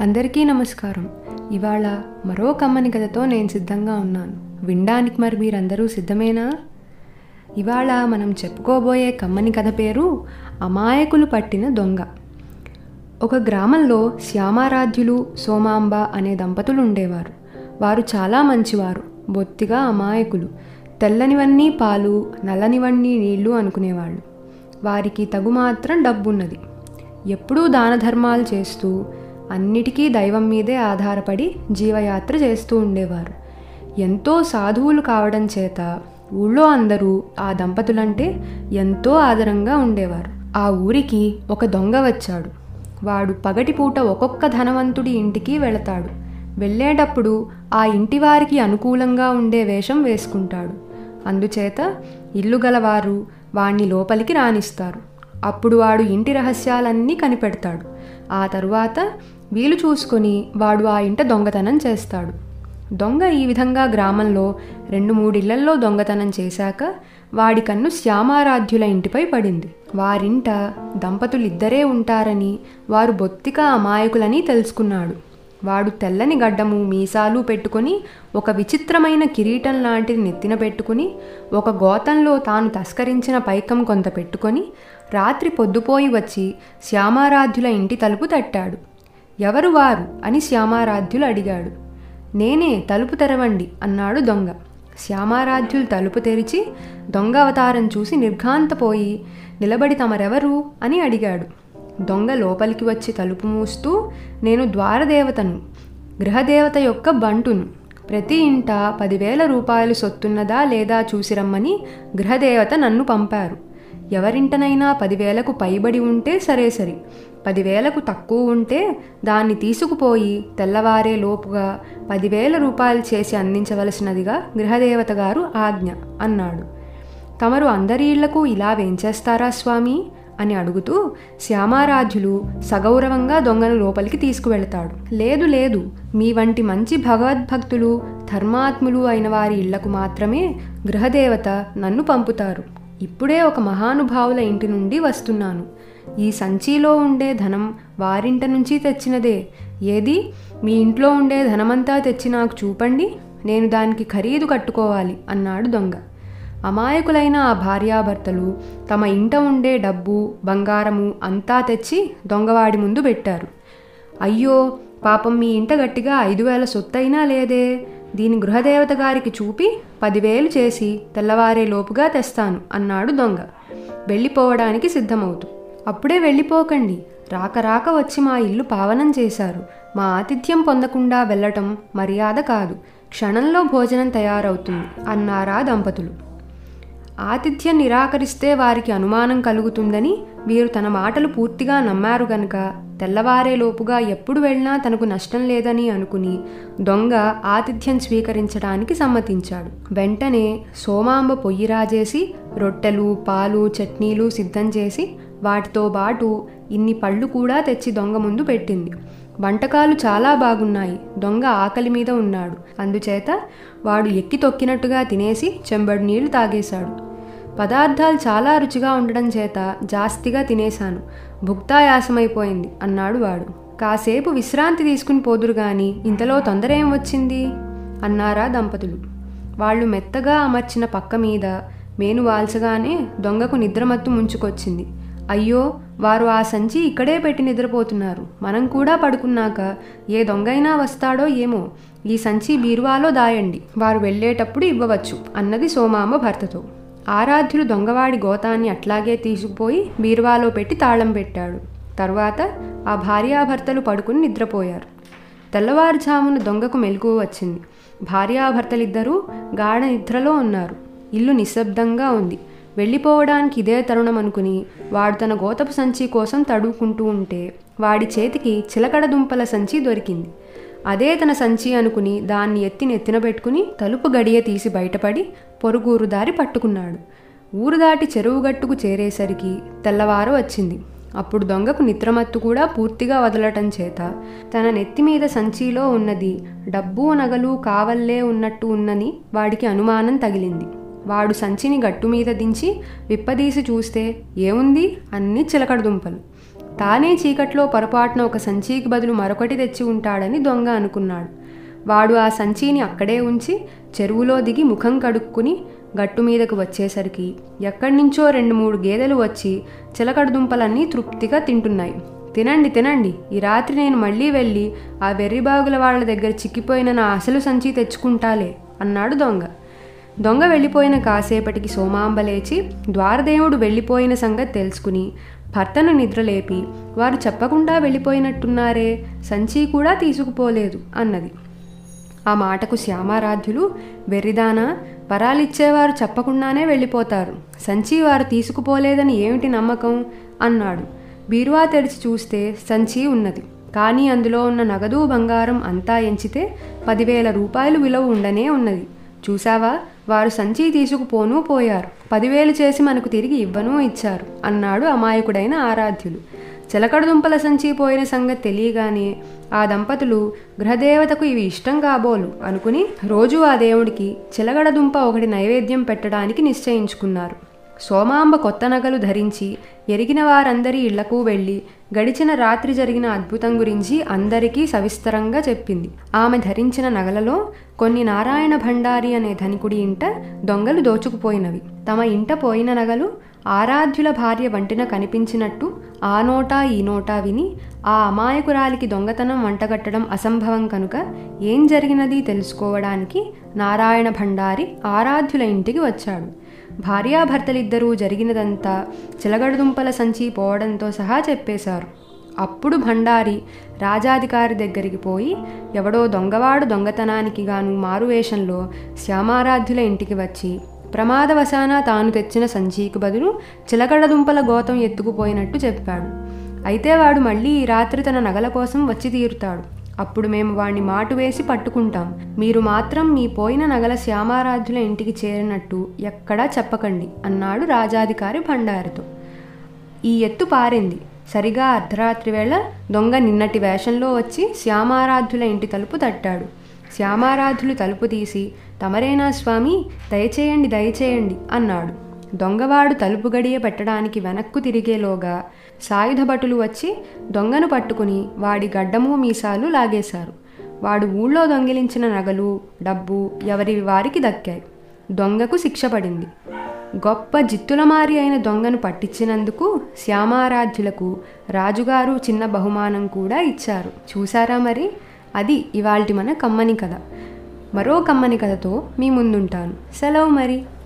అందరికీ నమస్కారం ఇవాళ మరో కమ్మని కథతో నేను సిద్ధంగా ఉన్నాను వినడానికి మరి మీరందరూ సిద్ధమేనా ఇవాళ మనం చెప్పుకోబోయే కమ్మని కథ పేరు అమాయకులు పట్టిన దొంగ ఒక గ్రామంలో శ్యామారాధ్యులు సోమాంబ అనే దంపతులు ఉండేవారు వారు చాలా మంచివారు బొత్తిగా అమాయకులు తెల్లనివన్నీ పాలు నల్లనివన్నీ నీళ్లు అనుకునేవాళ్ళు వారికి తగు మాత్రం డబ్బున్నది ఎప్పుడూ దాన ధర్మాలు చేస్తూ అన్నిటికీ దైవం మీదే ఆధారపడి జీవయాత్ర చేస్తూ ఉండేవారు ఎంతో సాధువులు కావడం చేత ఊళ్ళో అందరూ ఆ దంపతులంటే ఎంతో ఆదరంగా ఉండేవారు ఆ ఊరికి ఒక దొంగ వచ్చాడు వాడు పగటిపూట ఒక్కొక్క ధనవంతుడి ఇంటికి వెళతాడు వెళ్ళేటప్పుడు ఆ ఇంటి వారికి అనుకూలంగా ఉండే వేషం వేసుకుంటాడు అందుచేత ఇల్లు గలవారు వాణ్ణి లోపలికి రానిస్తారు అప్పుడు వాడు ఇంటి రహస్యాలన్నీ కనిపెడతాడు ఆ తరువాత వీలు చూసుకొని వాడు ఆ ఇంట దొంగతనం చేస్తాడు దొంగ ఈ విధంగా గ్రామంలో రెండు మూడిళ్లల్లో దొంగతనం చేశాక వాడి కన్ను శ్యామారాధ్యుల ఇంటిపై పడింది వారింట దంపతులిద్దరే ఉంటారని వారు బొత్తిగా అమాయకులని తెలుసుకున్నాడు వాడు తెల్లని గడ్డము మీసాలు పెట్టుకొని ఒక విచిత్రమైన కిరీటం లాంటిది నెత్తిన పెట్టుకుని ఒక గోతంలో తాను తస్కరించిన పైకం కొంత పెట్టుకొని రాత్రి పొద్దుపోయి వచ్చి శ్యామారాధ్యుల ఇంటి తలుపు తట్టాడు ఎవరు వారు అని శ్యామారాధ్యులు అడిగాడు నేనే తలుపు తెరవండి అన్నాడు దొంగ శ్యామారాధ్యులు తలుపు తెరిచి దొంగ అవతారం చూసి నిర్ఘాంతపోయి నిలబడి తమరెవరు అని అడిగాడు దొంగ లోపలికి వచ్చి తలుపు మూస్తూ నేను ద్వారదేవతను గృహదేవత యొక్క బంటును ప్రతి ఇంట పదివేల రూపాయలు సొత్తున్నదా లేదా చూసిరమ్మని గృహదేవత నన్ను పంపారు ఎవరింటనైనా పదివేలకు పైబడి ఉంటే సరే సరి పదివేలకు తక్కువ ఉంటే దాన్ని తీసుకుపోయి తెల్లవారే లోపుగా పదివేల రూపాయలు చేసి అందించవలసినదిగా గృహదేవత గారు ఆజ్ఞ అన్నాడు తమరు అందరి ఇళ్లకు ఇలా వేంచేస్తారా స్వామి అని అడుగుతూ శ్యామారాధ్యులు సగౌరవంగా దొంగను లోపలికి తీసుకువెళతాడు లేదు లేదు మీ వంటి మంచి భగవద్భక్తులు ధర్మాత్ములు అయిన వారి ఇళ్లకు మాత్రమే గృహదేవత నన్ను పంపుతారు ఇప్పుడే ఒక మహానుభావుల ఇంటి నుండి వస్తున్నాను ఈ సంచిలో ఉండే ధనం వారింట నుంచి తెచ్చినదే ఏది మీ ఇంట్లో ఉండే ధనమంతా తెచ్చి నాకు చూపండి నేను దానికి ఖరీదు కట్టుకోవాలి అన్నాడు దొంగ అమాయకులైన ఆ భార్యాభర్తలు తమ ఇంట ఉండే డబ్బు బంగారము అంతా తెచ్చి దొంగవాడి ముందు పెట్టారు అయ్యో పాపం మీ ఇంట గట్టిగా ఐదు వేల సొత్తైనా లేదే దీని గృహదేవత గారికి చూపి పదివేలు చేసి తెల్లవారే లోపుగా తెస్తాను అన్నాడు దొంగ వెళ్ళిపోవడానికి సిద్ధమవుతూ అప్పుడే వెళ్ళిపోకండి రాక రాక వచ్చి మా ఇల్లు పావనం చేశారు మా ఆతిథ్యం పొందకుండా వెళ్ళటం మర్యాద కాదు క్షణంలో భోజనం తయారవుతుంది అన్నారా దంపతులు ఆతిథ్యం నిరాకరిస్తే వారికి అనుమానం కలుగుతుందని వీరు తన మాటలు పూర్తిగా నమ్మారు గనక తెల్లవారేలోపుగా ఎప్పుడు వెళ్ళినా తనకు నష్టం లేదని అనుకుని దొంగ ఆతిథ్యం స్వీకరించడానికి సమ్మతించాడు వెంటనే సోమాంబ పొయ్యి రాజేసి రొట్టెలు పాలు చట్నీలు సిద్ధం చేసి వాటితో పాటు ఇన్ని పళ్ళు కూడా తెచ్చి దొంగ ముందు పెట్టింది వంటకాలు చాలా బాగున్నాయి దొంగ ఆకలి మీద ఉన్నాడు అందుచేత వాడు ఎక్కి తొక్కినట్టుగా తినేసి చెంబడి నీళ్లు తాగేశాడు పదార్థాలు చాలా రుచిగా ఉండడం చేత జాస్తిగా తినేశాను భుక్తాయాసమైపోయింది అన్నాడు వాడు కాసేపు విశ్రాంతి తీసుకుని పోదురు గాని ఇంతలో తొందర ఏం వచ్చింది అన్నారా దంపతులు వాళ్ళు మెత్తగా అమర్చిన పక్క మీద మేను వాల్చగానే దొంగకు నిద్రమత్తు ముంచుకొచ్చింది అయ్యో వారు ఆ సంచి ఇక్కడే పెట్టి నిద్రపోతున్నారు మనం కూడా పడుకున్నాక ఏ దొంగైనా వస్తాడో ఏమో ఈ సంచి బీరువాలో దాయండి వారు వెళ్ళేటప్పుడు ఇవ్వవచ్చు అన్నది సోమాంబ భర్తతో ఆరాధ్యులు దొంగవాడి గోతాన్ని అట్లాగే తీసుకుపోయి బీరువాలో పెట్టి తాళం పెట్టాడు తరువాత ఆ భార్యాభర్తలు పడుకుని నిద్రపోయారు తెల్లవారుజామున దొంగకు మెలకువ వచ్చింది భార్యాభర్తలిద్దరూ గాఢ నిద్రలో ఉన్నారు ఇల్లు నిశ్శబ్దంగా ఉంది వెళ్ళిపోవడానికి ఇదే తరుణం అనుకుని వాడు తన గోతపు సంచి కోసం తడుకుంటూ ఉంటే వాడి చేతికి చిలకడ దుంపల సంచి దొరికింది అదే తన సంచి అనుకుని దాన్ని ఎత్తి నెత్తిన పెట్టుకుని తలుపు గడియ తీసి బయటపడి పొరుగురు దారి పట్టుకున్నాడు ఊరు దాటి చెరువు గట్టుకు చేరేసరికి తెల్లవారు వచ్చింది అప్పుడు దొంగకు నిద్రమత్తు కూడా పూర్తిగా వదలటం చేత తన నెత్తి మీద సంచిలో ఉన్నది డబ్బు నగలు కావల్లే ఉన్నట్టు ఉన్నని వాడికి అనుమానం తగిలింది వాడు సంచిని గట్టు మీద దించి విప్పదీసి చూస్తే ఏముంది అన్ని చిలకడ దుంపలు తానే చీకట్లో పొరపాటున ఒక సంచికి బదులు మరొకటి తెచ్చి ఉంటాడని దొంగ అనుకున్నాడు వాడు ఆ సంచిని అక్కడే ఉంచి చెరువులో దిగి ముఖం కడుక్కుని గట్టు మీదకు వచ్చేసరికి ఎక్కడి నుంచో రెండు మూడు గేదెలు వచ్చి చిలకడ దుంపలన్నీ తృప్తిగా తింటున్నాయి తినండి తినండి ఈ రాత్రి నేను మళ్ళీ వెళ్ళి ఆ వెర్రిబాగుల వాళ్ళ దగ్గర చిక్కిపోయిన నా అసలు సంచి తెచ్చుకుంటాలే అన్నాడు దొంగ దొంగ వెళ్ళిపోయిన కాసేపటికి సోమాంబ లేచి ద్వారదేవుడు వెళ్ళిపోయిన సంగతి తెలుసుకుని భర్తను నిద్రలేపి వారు చెప్పకుండా వెళ్ళిపోయినట్టున్నారే సంచి కూడా తీసుకుపోలేదు అన్నది ఆ మాటకు శ్యామారాధ్యులు వెర్రిదానా వరాలిచ్చేవారు చెప్పకుండానే వెళ్ళిపోతారు సంచి వారు తీసుకుపోలేదని ఏమిటి నమ్మకం అన్నాడు బీరువా తెరిచి చూస్తే సంచి ఉన్నది కానీ అందులో ఉన్న నగదు బంగారం అంతా ఎంచితే పదివేల రూపాయలు విలువ ఉండనే ఉన్నది చూసావా వారు సంచి తీసుకుపోను పోయారు పదివేలు చేసి మనకు తిరిగి ఇవ్వను ఇచ్చారు అన్నాడు అమాయకుడైన ఆరాధ్యులు చిలకడ దుంపల సంచి పోయిన సంగతి తెలియగానే ఆ దంపతులు గృహదేవతకు ఇవి ఇష్టం కాబోలు అనుకుని రోజు ఆ దేవుడికి చిలగడ దుంప ఒకటి నైవేద్యం పెట్టడానికి నిశ్చయించుకున్నారు సోమాంబ కొత్త నగలు ధరించి ఎరిగిన వారందరి ఇళ్లకు వెళ్ళి గడిచిన రాత్రి జరిగిన అద్భుతం గురించి అందరికీ సవిస్తరంగా చెప్పింది ఆమె ధరించిన నగలలో కొన్ని నారాయణ భండారి అనే ధనికుడి ఇంట దొంగలు దోచుకుపోయినవి తమ ఇంట పోయిన నగలు ఆరాధ్యుల భార్య వంటిన కనిపించినట్టు ఆ నోటా ఈ నోటా విని ఆ అమాయకురాలికి దొంగతనం వంటగట్టడం అసంభవం కనుక ఏం జరిగినది తెలుసుకోవడానికి నారాయణ భండారి ఆరాధ్యుల ఇంటికి వచ్చాడు భార్యాభర్తలిద్దరూ జరిగినదంతా చిలగడదుంపల సంచి పోవడంతో సహా చెప్పేశారు అప్పుడు భండారి రాజాధికారి దగ్గరికి పోయి ఎవడో దొంగవాడు దొంగతనానికి గాను మారువేషంలో శ్యామారాధ్యుల ఇంటికి వచ్చి ప్రమాదవశాన తాను తెచ్చిన సంచికి బదులు చిలకడ దుంపల గోతం ఎత్తుకుపోయినట్టు చెప్పాడు అయితే వాడు మళ్ళీ ఈ రాత్రి తన నగల కోసం వచ్చి తీరుతాడు అప్పుడు మేము వాణ్ణి మాటు వేసి పట్టుకుంటాం మీరు మాత్రం మీ పోయిన నగల శ్యామారాధ్యుల ఇంటికి చేరినట్టు ఎక్కడా చెప్పకండి అన్నాడు రాజాధికారి భండారితో ఈ ఎత్తు పారింది సరిగా అర్ధరాత్రి వేళ దొంగ నిన్నటి వేషంలో వచ్చి శ్యామారాధ్యుల ఇంటి తలుపు తట్టాడు శ్యామారాధ్యులు తలుపు తీసి తమరేనా స్వామి దయచేయండి దయచేయండి అన్నాడు దొంగవాడు తలుపు గడియ పెట్టడానికి వెనక్కు తిరిగేలోగా సాయుధ భటులు వచ్చి దొంగను పట్టుకుని వాడి గడ్డము మీసాలు లాగేశారు వాడు ఊళ్ళో దొంగిలించిన నగలు డబ్బు ఎవరి వారికి దక్కాయి దొంగకు శిక్ష పడింది గొప్ప జిత్తులమారి అయిన దొంగను పట్టించినందుకు శ్యామారాధ్యులకు రాజుగారు చిన్న బహుమానం కూడా ఇచ్చారు చూసారా మరి అది ఇవాల్టి మన కమ్మని కథ మరో కమ్మని కథతో మీ ముందుంటాను సెలవు మరి